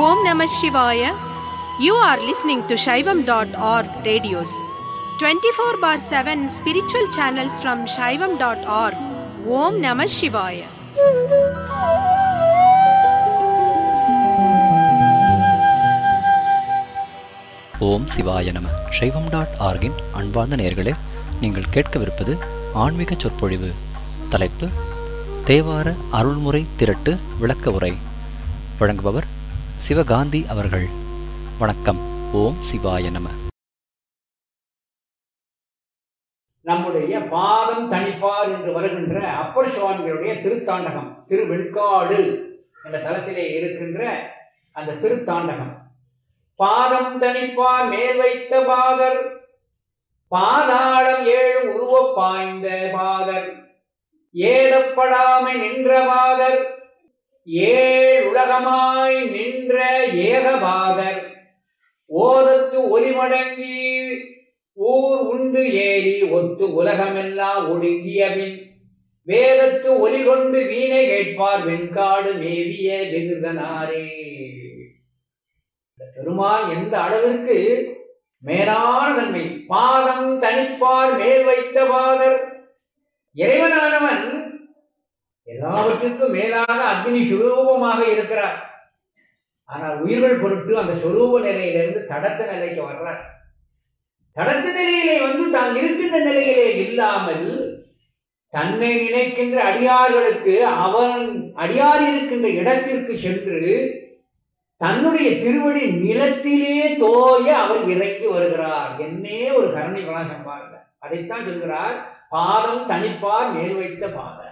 Om Namah Shivaya. You are listening to Shaivam.org radios. 24 bar 7 spiritual channels from Shaivam.org. Om Namah Shivaya. ஓம் சிவாய நம சைவம் dot ஆர்கின் அன்பார்ந்த நேயர்களே நீங்கள் கேட்கவிருப்பது ஆன்மீக சொற்பொழிவு தலைப்பு தேவார அருள்முறை திரட்டு விளக்க உரை வழங்குபவர் சிவகாந்தி அவர்கள் வணக்கம் ஓம் சிவாய நம நம்முடைய பாதம் தணிப்பார் என்று வருகின்ற அப்பர் சுவாமிகளுடைய திருத்தாண்டகம் திருவெண்காடு என்ற தலத்திலே இருக்கின்ற அந்த திருத்தாண்டகம் பாதம் தணிப்பார் மேல் வைத்த பாதர் பாதாளம் ஏழு உருவப் பாய்ந்த பாதர் ஏதப்படாமை நின்ற பாதர் ஏழ் உலகமாய் நின்ற ஏகபாதர் ஓதத்து ஒலிமடங்கி ஊர் உண்டு ஏறி ஒத்து உலகமெல்லாம் ஒடுங்கியபின் வேதத்து ஒலி கொண்டு வீணை கேட்பார் வெண்காடு மேவிய வெகுதனாரே இந்த பெருமான் எந்த அளவிற்கு மேலான தன்மை பாதம் தனிப்பார் மேல் வைத்த பாதர் இறைவனானவன் எல்லாவற்றுக்கும் மேலாக அக்னி சுரூபமாக இருக்கிறார் ஆனால் உயிர்கள் பொருட்டு அந்த சொரூப நிலையிலிருந்து தடத்த நிலைக்கு வர்றார் தடத்த நிலையிலே வந்து தான் இருக்கின்ற நிலையிலே இல்லாமல் தன்னை நினைக்கின்ற அடியார்களுக்கு அவன் அடியார் இருக்கின்ற இடத்திற்கு சென்று தன்னுடைய திருவடி நிலத்திலே தோய அவர் இறங்கி வருகிறார் என்னே ஒரு கருணை கலாசம் பாருங்க அதைத்தான் சொல்கிறார் பாதம் தனிப்பார் மேல் வைத்த பாதம்